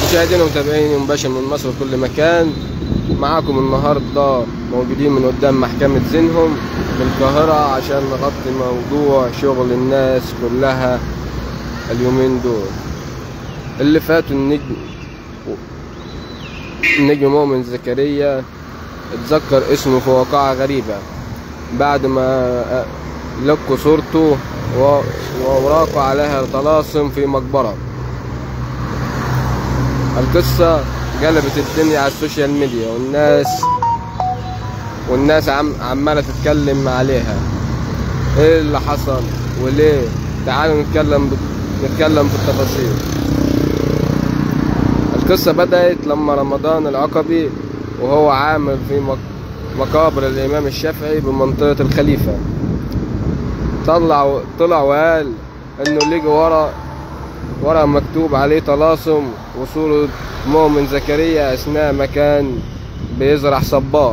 مشاهدينا ومتابعيني مباشر من مصر وكل مكان معاكم النهارده موجودين من قدام محكمة زينهم في القاهرة عشان نغطي موضوع شغل الناس كلها اليومين دول اللي فاتوا النجم النجم مؤمن زكريا اتذكر اسمه في واقعة غريبة بعد ما لقوا صورته و- وأوراقه عليها طلاسم في مقبرة القصة قلبت الدنيا على السوشيال ميديا والناس والناس عم عمالة تتكلم عليها ايه اللي حصل وليه تعالوا نتكلم ب... نتكلم في التفاصيل القصة بدأت لما رمضان العقبي وهو عامل في مق... مقابر الإمام الشافعي بمنطقة الخليفة طلع طلع وقال إنه لقى ورا ورا مكتوب عليه طلاسم وصورة مؤمن زكريا أثناء ما كان بيزرع صبار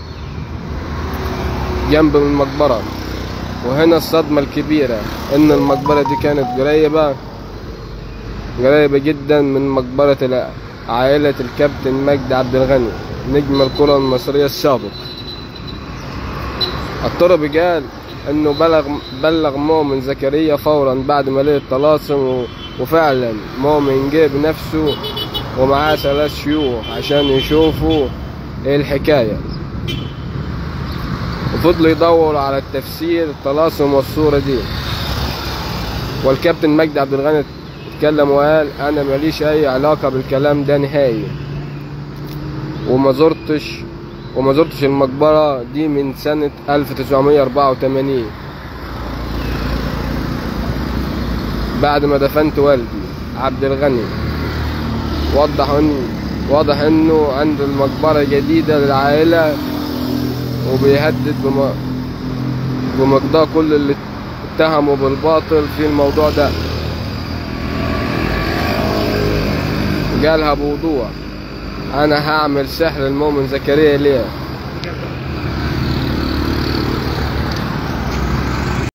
جنب المقبرة وهنا الصدمة الكبيرة إن المقبرة دي كانت قريبة قريبة جدا من مقبرة الع- عائلة الكابتن مجدي عبد الغني نجم الكرة المصرية السابق الطربي قال انه بلغ بلغ مؤمن زكريا فورا بعد ما لقي الطلاسم و- وفعلا مؤمن جاب نفسه ومعاه ثلاث شيوخ عشان يشوفوا ايه الحكاية وفضلوا يدوروا على التفسير الطلاسم والصورة دي والكابتن مجدي عبد الغني اتكلم وقال انا ماليش اي علاقة بالكلام ده نهائي وما زرتش وما زرتش المقبرة دي من سنة 1984 بعد ما دفنت والدي عبد الغني وضح ان واضح انه عنده المقبرة جديدة للعائلة وبيهدد بم... بمقدار كل اللي اتهموا بالباطل في الموضوع ده قالها بوضوح انا هعمل سحر المؤمن زكريا ليه